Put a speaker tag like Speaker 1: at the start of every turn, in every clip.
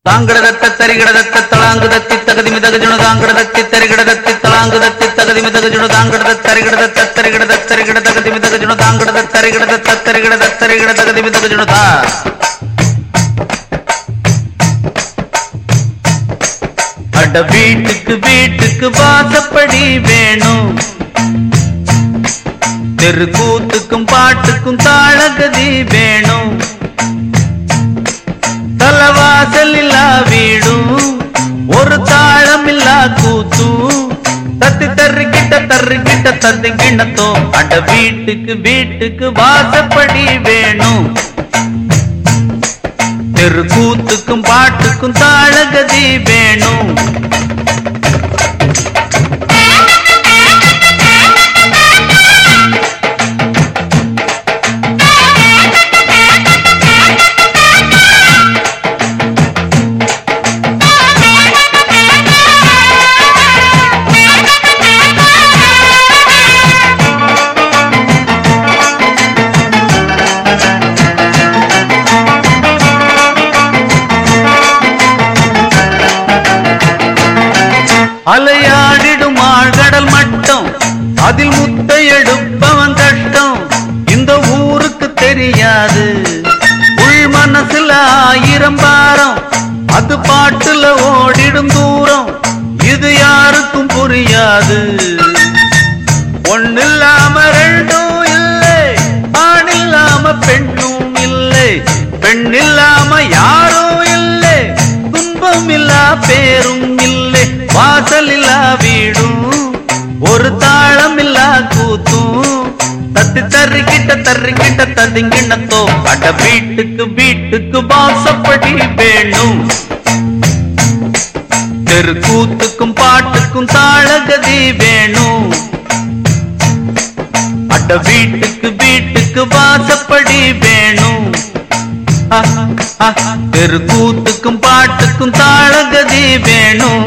Speaker 1: தாங்கடதத்த தரிகடதத்த தளாங்குதத்தி தகதி மிதகஜுணு தாங்கடதத்தி தரிகடதத்தி தளாங்குதத்தி தகதி மிதகஜுணு தாங்கடத தரிகடதத்த தரிகடத தரிகட தகதி மிதகஜுணு தாங்கடத தரிகடதத்த தரிகடத தரிகட தகதி மிதகஜுணு தா அட வீட்டுக்கு வீட்டுக்கு வாசப்படி வேணும் தெரு கூத்துக்கும் பாட்டுக்கும் தாளகதி வேணும் தலவாசல் இல்லா வீடும் ஒரு தாளம் இல்லா கூத்தும் தத்தி தர்றிக்கிட்ட தர்றிக்கிட்ட தத்தி கிண்ணத்தோ அட வீட்டுக்கு வீட்டுக்கு வாசப்படி வேணும் தெரு கூத்துக்கும் பாட்டுக்கும் தாளகதி வேணும் அலையாடிடும் ஆழ்கடல் மட்டம் அதில் முத்தை எடுப்பவன் கஷ்டம் இந்த ஊருக்கு தெரியாது உள் மனசுல ஆயிரம் பாரம் அது பாட்டுல ஓடிடும் தூரம் இது யாருக்கும் புரியாது ஒண்ணில்லாம ரெண்டும் இல்லை ஆண் இல்லாம பெண்ணும் இல்லை பெண் இல்லாம யாரும் இல்லை துன்பம் இல்லா பேரும் இல்லை வாசல் இல்லா வீடும் ஒரு தாளம் இல்லா கூத்தும் தத்தி தர்றிக்கிட்ட தர்றிக்கிட்ட ததிங்கிண்ணத்தோ அட வீட்டுக்கு வீட்டுக்கு வாசப்படி வேணும் தெரு கூத்துக்கும் பாட்டுக்கும் தாளகதி வேணும் அட வீட்டுக்கு வீட்டுக்கு வாசப்படி வேணும் அஹ், அஹ், தெரு கூத்துக்கும் பாட்டுக்கும் தாளகதி வேணும்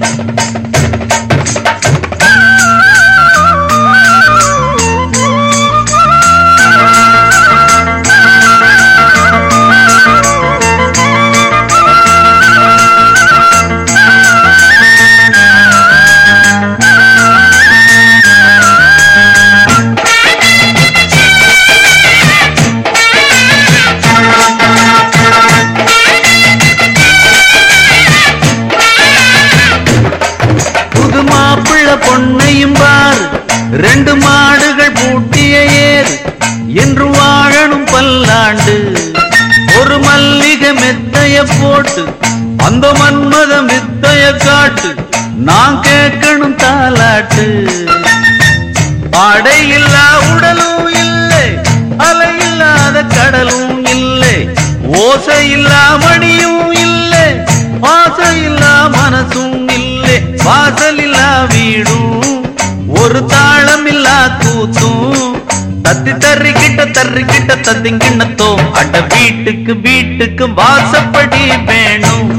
Speaker 1: புது மாப்பிள்ள பொன்னையும் பார் ரெண்டு மாடுகள் பூட்டிய ஏர் என்று வாழணும் பல்லாண்டு ஒரு மல்லிகை மெத்தைய போட்டு அந்த மன்மத வித்தைய காட்டு நான் கேட்கணும் தாலாட்டு ஆடை இல்லா உடலும் இல்லை அலை இல்லாத கடலும் இல்லை ஓசை இல்லா மணியும் இல்லை ஆசை இல்லா மனசும் இல்லை வாசல் இல்லா வீடும் ஒரு தாளம் இல்லா கூத்தும் தத்தி தர்றிக்கிட்ட தர்றிக்கிட்ட தத்திங்கிண்ணத்தோ அட வீட்டுக்கு வீட்டுக்கு வாசப்படி வேணும்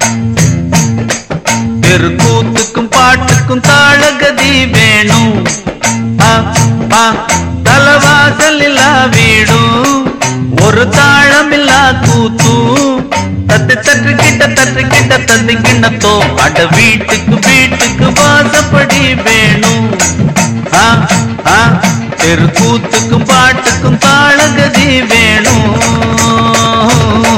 Speaker 1: தெரு கூத்துக்கும் பாட்டுக்கும் தாளகதி வேணும் ஆ, ஆ, தலவாசல் இல்லா வீடும் ஒரு தாளம் இல்லா கூத்தும் தத்து தட்டு கிட்ட தட்டு கிட்ட தந்து கிண்ணத்தோ அட வீட்டுக்கு வீட்டுக்கு வாசப்படி வேணும் ஆ, ஆ, தெரு கூத்துக்கும் பாட்டுக்கும் தாளகதி வேணும்